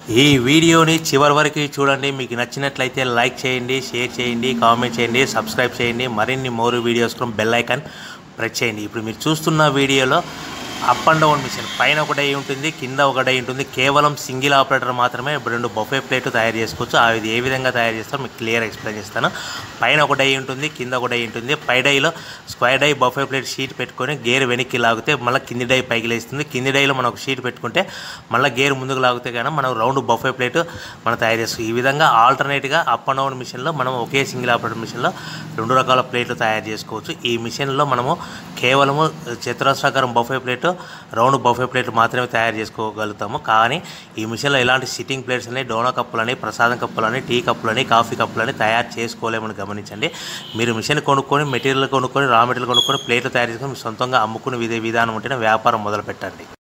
ఈ వీడియోని చివరి వరకు చూడండి మీకు నచ్చినట్లయితే లైక్ చేయండి షేర్ చేయండి కామెంట్ చేయండి సబ్స్క్రైబ్ చేయండి మరిన్ని మోరు వీడియోస్ కోసం బెల్ ఐకాన్ ప్రెస్ చేయండి ఇప్పుడు మీరు చూస్తున్న వీడియోలో అప్ అండ్ డౌన్ మిషన్ పైన ఒక డై ఉంటుంది కింద ఒక డై ఉంటుంది కేవలం సింగిల్ ఆపరేటర్ మాత్రమే రెండు బొఫే ప్లేట్ తయారు చేసుకోవచ్చు అది ఏ విధంగా తయారు చేస్తారో మీకు క్లియర్ ఎక్స్ప్లెయిన్ చేస్తాను పైన ఒక డై ఉంటుంది కింద ఒక డై ఉంటుంది పై డైలో square die buffet plate sheet పెట్టుకొని గేర్ వెనక్కి లాగితే మళ్ళీ కింది డై పైకి లేస్తుంది కింది డైలో మనం ఒక షీట్ పెట్టుకుంటే మళ్ళీ గేర్ ముందుకు లాగితే కానీ మనం రౌండ్ బొఫే ప్లేట్ మనం తయారు చేస్తాం ఈ విధంగా ఆల్టర్నేట్గా అప్ అండ్ డౌన్ మిషన్లో మనం ఒకే సింగిల్ ఆపరేటర్ మిషన్లో రెండు రకాల ప్లేట్లు తయారు చేసుకోవచ్చు ఈ మిషన్లో మనము కేవలము చతురస్రాకారం buffet plate round buffet plate మాత్రమే తయారు చేసుకోగలుగుతాము కానీ ఈ మిషన్లో ఎలాంటి సిట్టింగ్ ప్లేట్స్ అని డోనా కప్పులని ప్రసాదం కప్పులని టీ కప్పులని కాఫీ కప్పులని తయారు చేసుకోలేమని గమనించండి మీరు మిషన్ కొనుక్కొని మెటీరియల్ కొనుక్కొని రా మెటీరియల్ కొనుక్కొని ప్లేట్లు తయారు చేసుకొని మీ సొంతంగా అమ్ముకునే విధే విధానం ఉంటేనే వ్యాపారం మొదలు పెట్టండి